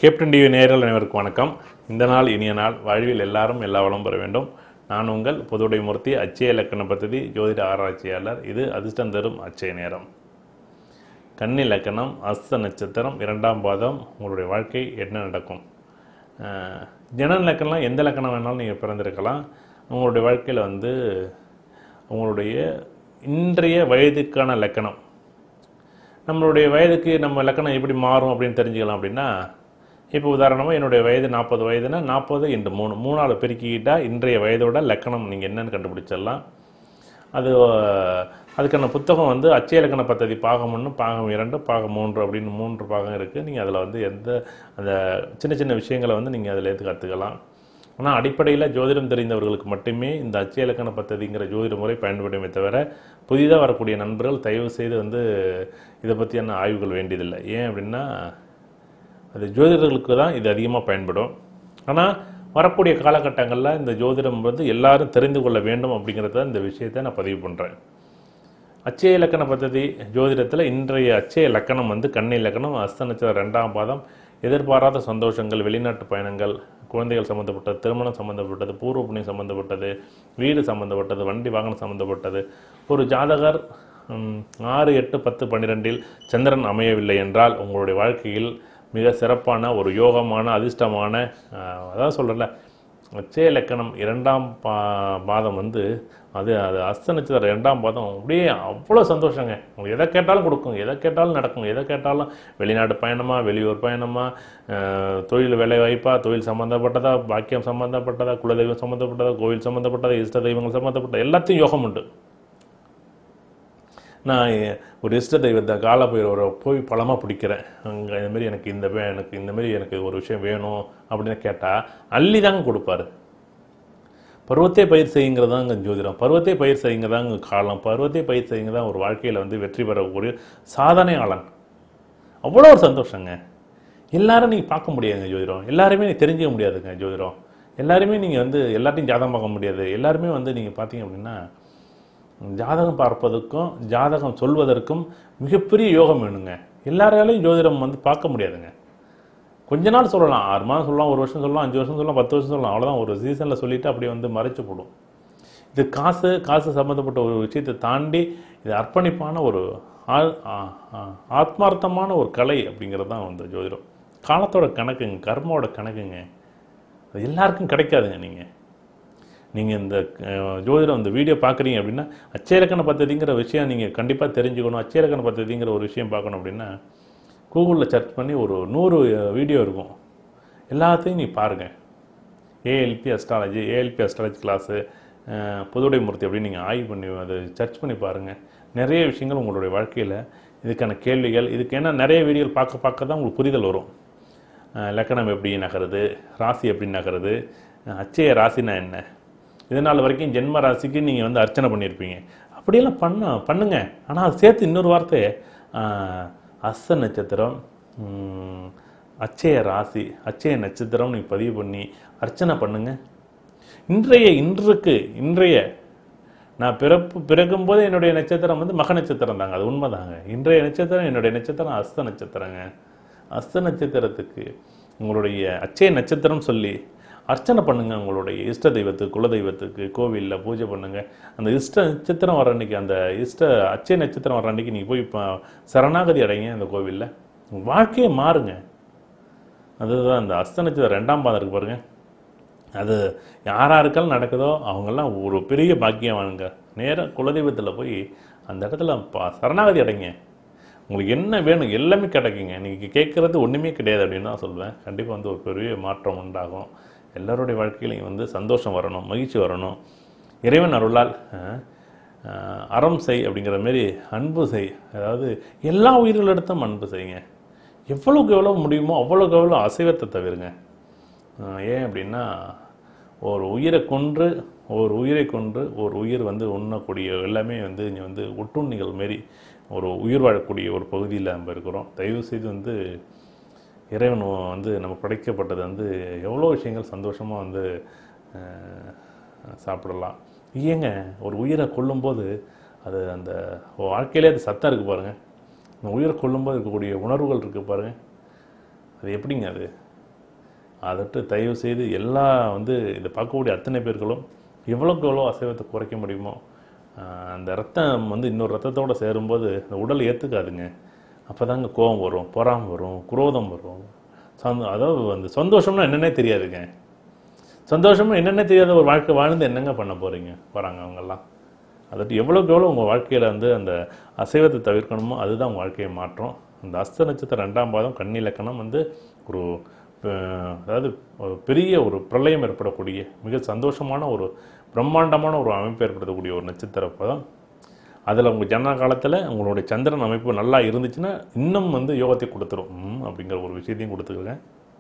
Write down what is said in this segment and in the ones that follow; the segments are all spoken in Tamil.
கேப்டன் டிவி நேயர்கள் அனைவருக்கும் வணக்கம் இந்த நாள் இனிய நாள் வாழ்வில் எல்லாரும் எல்லா வளம் பெற வேண்டும் நான் உங்கள் பொதுவுடை மூர்த்தி அச்சய இலக்கண பദ്ധதி ஜோதிட ஆராய்ச்சியாளர் இது அதிர்ஷ்டம் தரும் அச்சய நேரம் கன்னி லக்கணம் அஸ்த நட்சத்திரம் இரண்டாம் பாதம் உங்களுடைய வாழ்க்கை என்ன நடக்கும் அஹ், ஜனன லக்கணம் எந்த லக்கணம் வேணாலும் நீங்கள் பிறந்திருக்கலாம் உங்களுடைய வாழ்க்கையில் வந்து உங்களுடைய இன்றைய வயதுக்கான லக்கணம் நம்மளுடைய வயதுக்கு நம்ம லக்கணம் எப்படி மாறும் அப்படின்னு தெரிஞ்சுக்கலாம் அப்படின்னா இப்போ உதாரணமாக என்னுடைய வயது நாற்பது வயதுனா நாற்பது இன்று மூணு மூணால் பெருக்கிக்கிட்டால் இன்றைய வயதோட லக்கணம் நீங்கள் என்னன்னு கண்டுபிடிச்சிடலாம் அது அஹ், அதுக்கான புத்தகம் வந்து அச்சய இலக்கண பദ്ധதி பாகம் ஒன்று பாகம் இரண்டு பாகம் மூன்று அப்படின்னு மூன்று பாகம் இருக்குது நீங்கள் அதில் வந்து எந்த அந்த சின்ன சின்ன விஷயங்களை வந்து நீங்கள் அதில் எடுத்து கற்றுக்கலாம் ஆனால் அடிப்படையில் ஜோதிடம் தெரிந்தவர்களுக்கு மட்டுமே இந்த அச்சய இலக்கண பദ്ധதிங்கிற ஜோதிட முறை பயன்படுமே தவிர புதிதாக வரக்கூடிய நண்பர்கள் தயவு செய்து வந்து இதை பற்றியான ஆய்வுகள் வேண்டியதில்லை ஏன் அப்படின்னா அது ஜோதிடர்களுக்கு தான் இது அதிகமாக பயன்படும் ஆனால் வரக்கூடிய காலகட்டங்களில் இந்த ஜோதிடம் வந்து எல்லாரும் தெரிந்து கொள்ள வேண்டும் அப்படிங்கிறத இந்த விஷயத்தை நான் பதிவு பண்ணுறேன் அச்சய இலக்கண பദ്ധதி ஜோதிடத்தில் இன்றைய அச்சய இலக்கணம் வந்து கன்னி இலக்கணம் அஸ்த நட்சத்திரம் ரெண்டாம் பாதம் எதிர்பாராத சந்தோஷங்கள் வெளிநாட்டு பயணங்கள் குழந்தைகள் சம்மந்தப்பட்டது திருமணம் சம்மந்தப்பட்டது பூர்வ புண்ணியம் சம்மந்தப்பட்டது வீடு சம்மந்தப்பட்டது வண்டி வாகனம் சம்மந்தப்பட்டது ஒரு ஜாதகர் ம், ஆறு எட்டு பத்து பன்னிரெண்டில் சந்திரன் அமையவில்லை என்றால் உங்களுடைய வாழ்க்கையில் மிக சிறப்பான ஒரு யோகமான அதிர்ஷ்டமான ஆஹ், அதான் சொல்கிறேன்ல அச்சய இலக்கணம் இரண்டாம் பா பாதம் வந்து அது அது அஸ்த நட்சத்திரம் இரண்டாம் பாதம் அப்படியே அவ்வளோ சந்தோஷங்க உங்களுக்கு எதை கேட்டாலும் கொடுக்கும் எதை கேட்டாலும் நடக்கும் எதை கேட்டாலும் வெளிநாடு பயணமா வெளியூர் பயணமா அஹ், தொழில் வேலை வாய்ப்பா தொழில் சம்மந்தப்பட்டதா பாக்கியம் சம்மந்தப்பட்டதா குலதெய்வம் சம்மந்தப்பட்டதா கோவில் சம்மந்தப்பட்டதா இஷ்ட தெய்வங்கள் சம்மந்தப்பட்ட எல்லாத்தையும் யோகம் உண்டு நான் எ- ஒரு இஷ்ட தெய்வத்தை கால பைரவரை போய் பழமாக பிடிக்கிறேன் அங்கே இதுமாரி எனக்கு இந்த வே எனக்கு இந்தமாரி எனக்கு ஒரு விஷயம் வேணும் அப்படின்னு கேட்டால் அள்ளி தாங்க கொடுப்பாரு பருவத்தை பயிர் செய்யுங்கிறதாங்க ஜோதிடம் பருவத்தை பயிர் செய்யுங்கிறதாங்க காலம் பருவத்தை பயிர் செய்யுங்க தான் ஒரு வாழ்க்கையில் வந்து வெற்றி பெறக்கூடிய சாதனையாளன் அவ்வளோ ஒரு சந்தோஷங்க எல்லாரும் நீங்கள் பார்க்க முடியாதுங்க ஜோதிடம் எல்லாருமே நீ தெரிஞ்சுக்க முடியாதுங்க ஜோதிடம் எல்லாருமே நீங்கள் வந்து எல்லாத்தையும் ஜாதகம் பார்க்க முடியாது எல்லாருமே வந்து நீங்கள் பார்த்தீங்க அப்படின்னா ஜாதகம் பார்ப்பதற்கும் ஜாதகம் சொல்வதற்கும் மிகப்பெரிய யோகம் வேணுங்க எல்லாராலையும் ஜோதிடம் வந்து பார்க்க முடியாதுங்க கொஞ்ச நாள் சொல்லலாம் ஆறு மாதம் சொல்லலாம் ஒரு வருஷம் சொல்லலாம் அஞ்சு வருஷம் சொல்லலாம் பத்து வருஷம் சொல்லலாம் அவ்வளோதான் ஒரு சீசனில் சொல்லிட்டு அப்படியே வந்து மறைச்சு போடும் இது காசு காசு சம்மந்தப்பட்ட ஒரு விஷயத்தை தாண்டி இது அர்ப்பணிப்பான ஒரு ஆ- ஆ- ஆ- ஆத்மார்த்தமான ஒரு கலை அப்படிங்கிறது தான் வந்து ஜோதிடம் காலத்தோட கணக்குங்க கர்மாவோட கணக்குங்க அது எல்லாருக்கும் கிடைக்காதுங்க நீங்கள் நீங்கள் இந்த அஹ், ஜோதிடம் இந்த வீடியோ பார்க்குறீங்க அப்படின்னா அச்சயலக்கண பദ്ധதிங்கிற விஷயம் நீங்கள் கண்டிப்பாக தெரிஞ்சுக்கணும் அச்சயலக்கண பദ്ധதிங்கிற ஒரு விஷயம் பார்க்கணும் அப்படின்னா கூகுளில் சர்ச் பண்ணி ஒரு நூறு வீடியோ இருக்கும் எல்லாத்தையும் நீ பாருங்கள் ALP astrology ALP astrology class புதுடை மூர்த்தி அப்படின்னு நீங்கள் ஆய்வு பண்ணி அதை சர்ச் பண்ணி பாருங்கள் நிறைய விஷயங்கள் உங்களுடைய வாழ்க்கையில் இதுக்கான கேள்விகள் இதுக்கு என்ன நிறைய வீடியோகள் பார்க்க பார்க்க தான் உங்களுக்கு புரிதல் வரும் அஹ், லக்கணம் எப்படி நகருது ராசி எப்படி நகருது அஹ், அச்சய ராசினா என்ன இதனால் வரைக்கும் ஜென்ம ராசிக்கு நீங்கள் வந்து அர்ச்சனை பண்ணியிருப்பீங்க அப்படியெல்லாம் பண்ண பண்ணுங்க ஆனால் அது சேர்த்து இன்னொரு வார்த்தை அஹ், அஸ்த நட்சத்திரம் உம், அச்சய ராசி அச்சய நட்சத்திரம் நீங்கள் பதிவு பண்ணி அர்ச்சனை பண்ணுங்க இன்றைய இன்றுக்கு இன்றைய நான் பிறப்பு பிறக்கும் போது என்னுடைய நட்சத்திரம் வந்து மக நட்சத்திரம் தாங்க அது உண்மைதாங்க இன்றைய நட்சத்திரம் என்னுடைய நட்சத்திரம் அஸ்த நட்சத்திரங்க அஸ்த நட்சத்திரத்துக்கு உங்களுடைய அச்சய நட்சத்திரம் சொல்லி அர்ச்சனை பண்ணுங்க உங்களுடைய இஷ்ட தெய்வத்துக்கு குல தெய்வத்துக்கு கோவிலில் பூஜை பண்ணுங்க அந்த இஷ்ட நட்சத்திரம் வர அன்னைக்கு அந்த இஷ்ட அச்சய நட்சத்திரம் வர அன்னைக்கு நீங்கள் போய் இப்போ சரணாகதி அடைங்க அந்த கோவிலில் உங்க வாழ்க்கையே மாறுங்க அதுதான் அந்த அஸ்த நட்சத்திரம் ரெண்டாம் பாதம் இருக்கு பாருங்க அது யாராருக்கெல்லாம் நடக்குதோ அவங்கெல்லாம் ஒரு பெரிய பாக்கியவானுங்க நேராக குலதெய்வத்தில் போய் அந்த இடத்துல பா சரணாகதி அடைங்க உங்களுக்கு என்ன வேணும் எல்லாமே கிடைக்குங்க நீங்கள் கேட்குறது ஒன்றுமே கிடையாது அப்படின்னு தான் சொல்லுவேன் கண்டிப்பாக வந்து ஒரு பெரிய மாற்றம் உண்டாகும் எல்லாருடைய வாழ்க்கையிலையும் வந்து சந்தோஷம் வரணும் மகிழ்ச்சி வரணும் இறைவன் அருளால் அஹ், அஹ், அறம் செய் அப்படிங்கிற மாரி அன்பு செய் அதாவது எல்லா உயிர்களிடத்தும் அன்பு செய்யுங்க எவ்வளோக்கு எவ்வளோ முடியுமோ அவ்வளோக்கு எவ்வளோ அசைவத்தை தவிருங்க ஆஹ் ஏன் அப்படின்னா ஒரு உயிரை கொன்று ஒரு உயிரை கொன்று ஒரு உயிர் வந்து உண்ணக்கூடிய எல்லாமே வந்து இங்கே வந்து ஒட்டுண்ணிகள் மாரி ஒரு உயிர் வாழக்கூடிய ஒரு பகுதியில் நம்ம இருக்கிறோம் தயவு செய்து வந்து இறைவன் வந்து நம்ம படைக்கப்பட்டது வந்து எவ்வளோ விஷயங்கள் சந்தோஷமாக வந்து ஆஹ், சாப்பிடலாம் ஏங்க ஒரு உயிரை கொல்லும்போது அது அந்த வாழ்க்கையிலே அது சத்தம் இருக்குது பாருங்கள் அந்த உயிரை கொல்லும்போது இருக்கக்கூடிய உணர்வுகள் இருக்குது பாருங்கள் அது எப்படிங்க அது அதற்கு தயவு செய்து எல்லா வந்து இதை பார்க்கக்கூடிய அத்தனை பேர்களும் எவ்வளோக்கு எவ்வளோ அசைவத்தை குறைக்க முடியுமோ ஆஹ் அந்த ரத்தம் வந்து இன்னொரு ரத்தத்தோடு சேரும்போது இந்த உடல் ஏற்றுக்காதுங்க அப்போ தாங்க கோபம் வரும் பொறாமை வரும் குரோதம் வரும் சந்தோ அதாவது அந்த சந்தோஷம்னா என்னன்னே தெரியாதுங்க சந்தோஷமா என்னென்ன தெரியாத ஒரு வாழ்க்கை வாழ்ந்து என்னங்க பண்ண போகிறீங்க போகிறாங்க அவங்கெல்லாம் அதற்கு எவ்வளோக்கு எவ்வளோ உங்கள் வாழ்க்கையில் வந்து அந்த அசைவத்தை தவிர்க்கணுமோ அதுதான் உங்கள் வாழ்க்கையை மாற்றும் அந்த அஸ்த நட்சத்திரம் ரெண்டாம் பாதம் கன்னி இலக்கணம் வந்து ஒரு அஹ், அதாவது ஒரு பெரிய ஒரு பிரளயம் ஏற்படக்கூடிய மிக சந்தோஷமான ஒரு பிரம்மாண்டமான ஒரு அமைப்பு ஏற்படுத்தக்கூடிய ஒரு நட்சத்திர பதம் அதில் உங்கள் ஜனன காலத்தில் உங்களுடைய சந்திரன் அமைப்பு நல்லா இருந்துச்சுன்னா இன்னும் வந்து யோகத்தை கொடுத்துரும் ம், அப்படிங்கிற ஒரு விஷயத்தையும் கொடுத்துருக்கேன்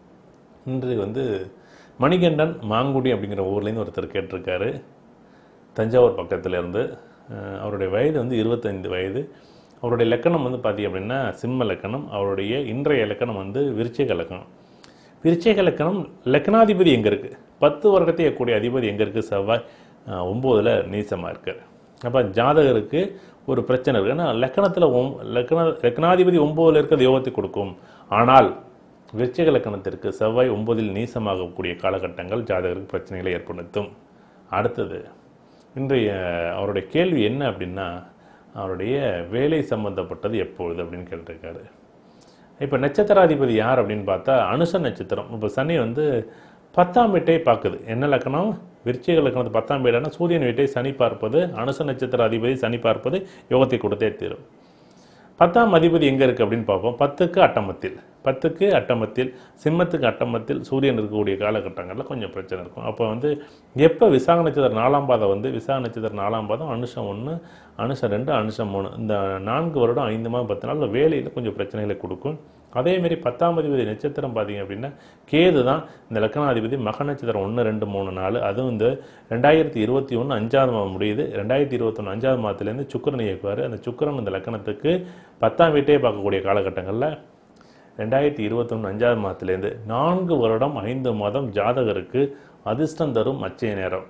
இன்று வந்து மணிகண்டன் மாங்குடி அப்படிங்கிற ஊர்லேருந்து ஒருத்தர் கேட்டிருக்காரு தஞ்சாவூர் பக்கத்துல இருந்து அஹ், அவருடைய வயது வந்து இருபத்தைந்து வயது அவருடைய லக்கணம் வந்து பார்த்தீங்க அப்படின்னா சிம்ம லக்கணம் அவருடைய இன்றைய லக்கணம் வந்து விருச்சிக லக்கணம் விருச்சிக லக்கணம் லக்னாதிபதி எங்கே இருக்குது பத்து வருடத்தை கூடிய அதிபதி எங்கே இருக்குது செவ்வாய் அஹ், ஒம்போதுல நீசமாக இருக்கார் அப்போ ஜாதகருக்கு ஒரு பிரச்சனை இருக்குது ஏன்னா லக்கணத்தில் ஒம் லக்கண லக்னாதிபதி ஒம்போதில் இருக்கிறது யோகத்தை கொடுக்கும் ஆனால் விருச்சிக லக்கணத்திற்கு செவ்வாய் ஒன்பதில் நீசமாகக்கூடிய காலகட்டங்கள் ஜாதகருக்கு பிரச்சனைகளை ஏற்படுத்தும் அடுத்தது இன்றைய அவருடைய கேள்வி என்ன அப்படின்னா அவருடைய வேலை சம்பந்தப்பட்டது எப்பொழுது அப்படின்னு கேட்டிருக்காரு இப்போ நட்சத்திராதிபதி யார் அப்படின்னு பார்த்தா அனுச நட்சத்திரம் இப்போ சனி வந்து பத்தாம் வீட்டை பார்க்குது என்ன லக்கணம் விருச்சிக லக்கணத்து பத்தாம் வீடான சூரியன் வீட்டை சனி பார்ப்பது அனுச நட்சத்திர அதிபதி சனி பார்ப்பது யோகத்தை கொடுத்தே தீரும் பத்தாம் அதிபதி எங்கே இருக்குது அப்படின்னு பார்ப்போம் பத்துக்கு அட்டமத்தில் பத்துக்கு அட்டமத்தில் சிம்மத்துக்கு அட்டமத்தில் சூரியன் இருக்கக்கூடிய காலகட்டங்களில் கொஞ்சம் பிரச்சனை இருக்கும் அப்போ வந்து எப்போ விசாக நட்சத்திரம் நாலாம் பாதம் வந்து விசாக நட்சத்திரம் நாலாம் பாதம் அனுஷம் ஒன்று அனுஷம் ரெண்டு அனுஷம் மூணு இந்த நான்கு வருடம் ஐந்து மாதம் பத்து நாள் வேலையில் கொஞ்சம் பிரச்சனைகளை கொடுக்கும் அதேமாரி பத்தாம் அதிபதி நட்சத்திரம் பார்த்தீங்க அப்படின்னா கேது தான் இந்த லக்னாதிபதி மக நட்சத்திரம் ஒன்று ரெண்டு மூணு நாலு அதுவும் இந்த ரெண்டாயிரத்தி இருபத்தி ஒன்று அஞ்சாவது மாதம் முடியுது ரெண்டாயிரத்தி இருபத்தொன்று அஞ்சாவது மாதத்துலேருந்து சுக்கிரன் இயக்குவார் அந்த சுக்கிரன் இந்த லக்கணத்துக்கு பத்தாம் வீட்டையே பார்க்கக்கூடிய காலகட்டங்களில் ரெண்டாயிரத்தி இருபத்தொன்று அஞ்சாவது மாதத்துலேருந்து நான்கு வருடம் ஐந்து மாதம் ஜாதகருக்கு அதிர்ஷ்டம் தரும் அச்சய நேரம்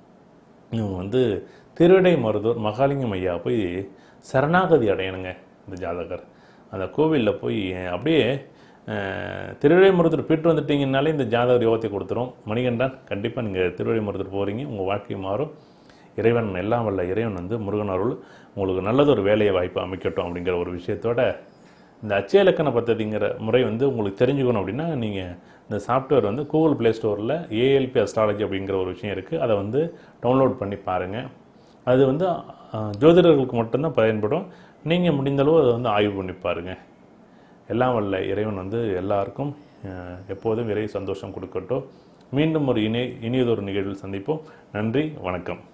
இவங்க வந்து திருவிடை மருதூர் மகாலிங்கம் ஐயா போய் சரணாகதி அடையணுங்க இந்த ஜாதகர் அந்த கோவிலில் போய் அப்படியே அஹ், திருவிடை மருதூர் போயிட்டு வந்துட்டீங்கனாலே இந்த ஜாதகர் யோகத்தை கொடுத்துரும் மணிகண்டன் கண்டிப்பாக நீங்கள் திருவிடை மருதூர் போகிறீங்க உங்கள் வாழ்க்கை மாறும் இறைவன் எல்லாம் வல்ல இறைவன் வந்து முருகன் அருள் உங்களுக்கு நல்லதொரு வேலையை வாய்ப்பு அமைக்கட்டும் அப்படிங்கிற ஒரு விஷயத்தோட இந்த அச்சய இலக்கண பദ്ധதிங்கிற முறை வந்து உங்களுக்கு தெரிஞ்சுக்கணும் அப்படின்னா நீங்கள் இந்த சாஃப்ட்வேர் வந்து கூகுள் ப்ளே ஸ்டோரில் ஏஎல்பி அஸ்ட்ராலஜி அப்படிங்கிற ஒரு விஷயம் இருக்குது அதை வந்து டவுன்லோட் பண்ணி பாருங்கள் அது வந்து அஹ், ஜோதிடர்களுக்கு மட்டும்தான் பயன்படும் நீங்கள் முடிந்தளவு அதை வந்து ஆய்வு பண்ணி பாருங்கள் எல்லாம் வல்ல இறைவன் வந்து எல்லாருக்கும் அஹ், எப்போதும் இறை சந்தோஷம் கொடுக்கட்டும் மீண்டும் ஒரு இணை இனியதொரு நிகழ்வில் சந்திப்போம் நன்றி வணக்கம்